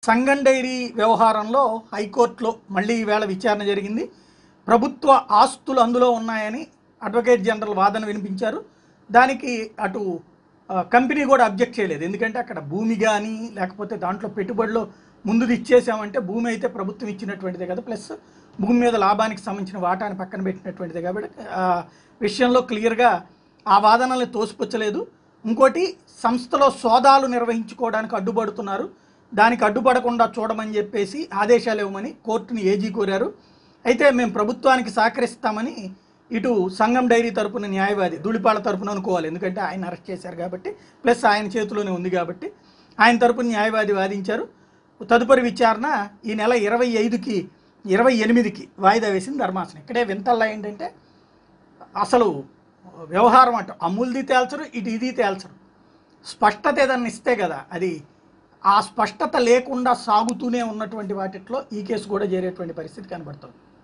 సంగం dairy వ్యవహారంలో హైకోర్టులో మళ్ళీ ఈవేళ విచారణ జరిగింది ప్రభుత్వ ఆస్తులు అందులో ఉన్నాయని అడ్వకేట్ జనరల్ వాదన వినిపించారు దానికి అటు ఆ, కంపెనీ కూడా అబ్జెక్ట్ చేయలేదు ఎందుకంటే అక్కడ భూమి కానీ లేకపోతే దాంట్లో పెట్టుబడిలో ముందుది ఇచ్చేసామంటే భూమి అయితే ప్రభుత్వం ఇచ్చినటువంటిదే కదా ప్లస్ భూమి మీద లాభానికి సంబంధించిన వాటాని పక్కన పెట్టినటువంటిదే కాబట్టి ఆ విషయంలో క్లియర్గా ఆ వాదనల్ని తోసిపుచ్చలేదు ఇంకోటి సంస్థలో సోదాలు నిర్వహించుకోవడానికి అడ్డుపడుతున్నారు దానికి అడ్డుపడకుండా చూడమని చెప్పేసి ఆదేశాలు ఇవ్వమని కోర్టుని ఏజీ కోరారు అయితే మేము ప్రభుత్వానికి సహకరిస్తామని ఇటు సంఘం డైరీ తరపున న్యాయవాది ధూళిపాల తరపున అనుకోవాలి ఎందుకంటే ఆయన అరెస్ట్ చేశారు కాబట్టి ప్లస్ ఆయన చేతిలోనే ఉంది కాబట్టి ఆయన తరపున న్యాయవాది వాదించారు తదుపరి విచారణ ఈ నెల ఇరవై ఐదుకి ఇరవై ఎనిమిదికి వాయిదా వేసింది ధర్మాసనం ఇక్కడే వింతల్లా ఏంటంటే అసలు వ్యవహారం అంట అమూల్ది తేల్చరు ఇటు ఇది తేల్చరు స్పష్టత ఏదన్నా ఇస్తే కదా అది ఆ స్పష్టత లేకుండా సాగుతూనే ఉన్నటువంటి వాటిట్లో ఈ కేసు కూడా చేరేటువంటి పరిస్థితి కనబడుతుంది